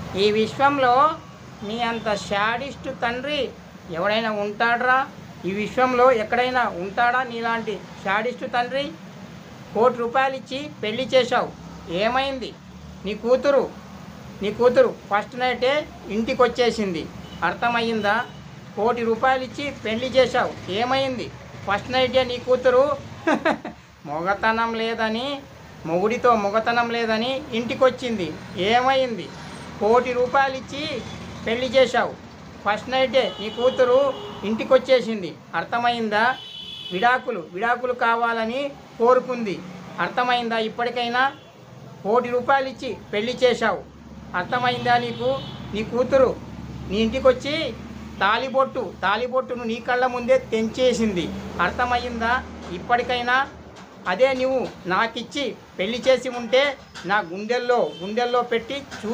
ఈ విశ్వంలో నీ అంత షాడిస్ట్ తండ్రి ఎవడైనా ఉంటాడ్రా ఈ విశ్వంలో ఎక్కడైనా ఉంటాడా నీలాంటి షాడిస్ట్ తండ్రి కోటి రూపాయలు ఇచ్చి పెళ్లి చేశావు ఏమైంది నీ కూతురు నీ కూతురు ఫస్ట్ నైటే ఇంటికి వచ్చేసింది అర్థమయ్యిందా కోటి రూపాయలు ఇచ్చి పెళ్లి చేశావు ఏమైంది ఫస్ట్ నైటే నీ కూతురు మొగతనం లేదని మొగుడితో మొగతనం లేదని ఇంటికి వచ్చింది ఏమైంది కోటి రూపాయలు ఇచ్చి పెళ్లి చేశావు ఫస్ట్ నైటే నీ కూతురు ఇంటికి వచ్చేసింది అర్థమైందా విడాకులు విడాకులు కావాలని కోరుకుంది అర్థమైందా ఇప్పటికైనా కోటి రూపాయలు ఇచ్చి పెళ్లి చేశావు అర్థమైందా నీకు నీ కూతురు నీ ఇంటికి వచ్చి తాలిబొట్టు తాలిబొట్టును నీ కళ్ళ ముందే తెంచేసింది అర్థమయ్యిందా ఇప్పటికైనా అదే నువ్వు నాకిచ్చి పెళ్లి చేసి ఉంటే నా గుండెల్లో గుండెల్లో పెట్టి చూ